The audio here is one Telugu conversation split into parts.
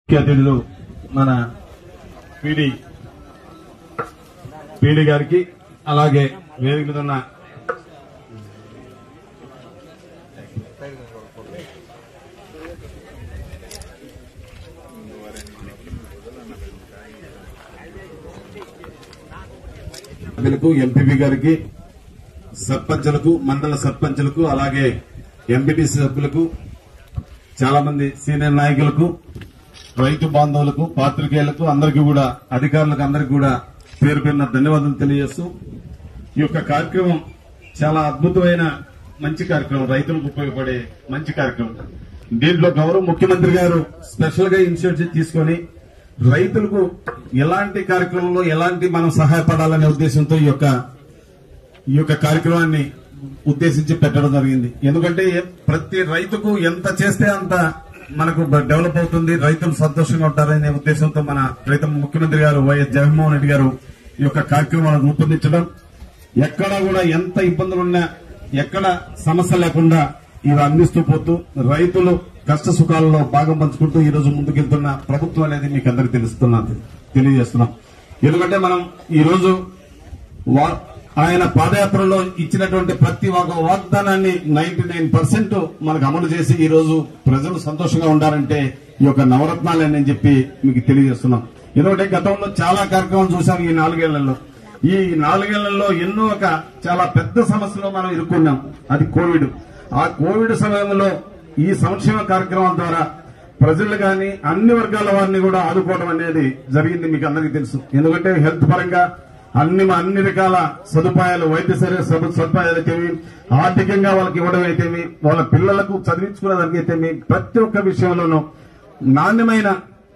ముఖ్య అతిథులు మన పీడి పీడి గారికి అలాగే వేదిక మీద ఉన్న సభ్యులకు ఎంపీపీ గారికి సర్పంచులకు మండల సర్పంచులకు అలాగే ఎంపీటీసీ సభ్యులకు చాలా మంది సీనియర్ నాయకులకు రైతు బాంధవులకు పాత్రికేయులకు అందరికీ కూడా అధికారులకు అందరికీ కూడా పేరు పేరున ధన్యవాదాలు తెలియజేస్తూ ఈ యొక్క కార్యక్రమం చాలా అద్భుతమైన మంచి కార్యక్రమం రైతులకు ఉపయోగపడే మంచి కార్యక్రమం దీంట్లో గౌరవ ముఖ్యమంత్రి గారు స్పెషల్ గా ఇనిషియేటివ్ తీసుకొని రైతులకు ఎలాంటి కార్యక్రమంలో ఎలాంటి మనం సహాయపడాలనే ఉద్దేశంతో ఈ యొక్క ఈ యొక్క కార్యక్రమాన్ని ఉద్దేశించి పెట్టడం జరిగింది ఎందుకంటే ప్రతి రైతుకు ఎంత చేస్తే అంత మనకు డెవలప్ అవుతుంది రైతులు సంతోషంగా ఉంటారనే ఉద్దేశంతో మన రైతు ముఖ్యమంత్రి గారు వైఎస్ జగన్మోహన్ రెడ్డి గారు ఈ యొక్క కార్యక్రమాలను రూపొందించడం ఎక్కడ కూడా ఎంత ఇబ్బందులున్నా ఎక్కడ సమస్య లేకుండా ఇవి అందిస్తూ పోతూ రైతులు కష్ట సుఖాలలో భాగం పంచుకుంటూ ఈ రోజు ముందుకెళ్తున్న ప్రభుత్వం అనేది మీకు అందరికి తెలుస్తున్నది తెలియజేస్తున్నాం ఎందుకంటే మనం ఈ రోజు వా- ఆయన పాదయాత్రలో ఇచ్చినటువంటి ప్రతి ఒక్క వాగ్దానాన్ని నైన్టీ నైన్ పర్సెంట్ మనకు అమలు చేసి ఈ రోజు ప్రజలు సంతోషంగా ఉండాలంటే ఈ యొక్క నవరత్నాలని చెప్పి మీకు తెలియజేస్తున్నాం ఎందుకంటే గతంలో చాలా కార్యక్రమాలు చూసాం ఈ నాలుగేళ్లలో ఈ నాలుగేళ్లలో ఎన్నో ఒక చాలా పెద్ద సమస్యలో మనం ఇరుక్కున్నాం అది కోవిడ్ ఆ కోవిడ్ సమయంలో ఈ సంక్షేమ కార్యక్రమం ద్వారా ప్రజలు గాని అన్ని వర్గాల వారిని కూడా ఆదుకోవడం అనేది జరిగింది మీకు అందరికీ తెలుసు ఎందుకంటే హెల్త్ పరంగా అన్ని అన్ని రకాల సదుపాయాలు వైద్య సరి- సదు- సదుపాయాలు అయితేమి ఆర్థికంగా వాళ్ళకి ఇవ్వడం అయితేమి వాళ్ళ పిల్లలకు చదివించుకునేదానికి అయితేమి ప్రతి ఒక్క విషయంలోనూ నాణ్యమైన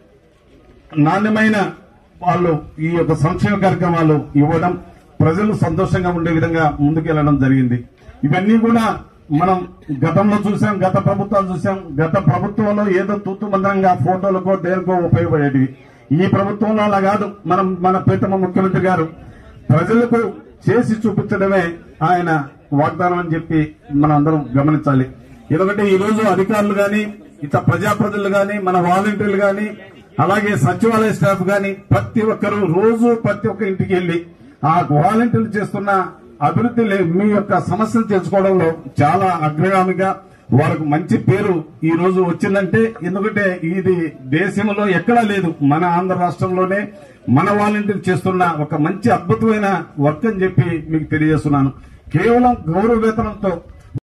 నాణ్యమైన వాళ్ళు ఈ యొక్క సంక్షేమ కార్యక్రమాలు ఇవ్వడం ప్రజలు సంతోషంగా ఉండే విధంగా ముందుకెళ్లడం జరిగింది ఇవన్నీ కూడా మనం గతంలో చూసాం గత ప్రభుత్వాలు చూసాం గత ప్రభుత్వంలో ఏదో తూతు మంత్రంగా ఫోటోలకో దేనికో ఉపయోగపడేటివి ఈ ప్రభుత్వంలో అలా కాదు మనం మన ప్రీతమ ముఖ్యమంత్రి గారు ప్రజలకు చేసి చూపించడమే ఆయన వాగ్దానం అని చెప్పి మనం అందరం గమనించాలి ఎందుకంటే ఈ రోజు అధికారులు గాని ఇతర ప్రజాప్రతినిధులు గాని మన వాలంటీర్లు గాని అలాగే సచివాలయ స్టాఫ్ గాని ప్రతి ఒక్కరు రోజు ప్రతి ఒక్క ఇంటికి వెళ్లి ఆ వాలంటీర్లు చేస్తున్న అభివృద్ధి లే- మీ యొక్క సమస్యలు తెలుసుకోవడంలో చాలా అగ్రగామిగా వారికి మంచి పేరు ఈ రోజు వచ్చిందంటే ఎందుకంటే ఇది దేశంలో ఎక్కడా లేదు మన ఆంధ్ర రాష్ట్రంలోనే మన వాలంటీర్ చేస్తున్న ఒక మంచి అద్భుతమైన వర్క్ అని చెప్పి మీకు తెలియజేస్తున్నాను కేవలం గౌరవ వేతనంతో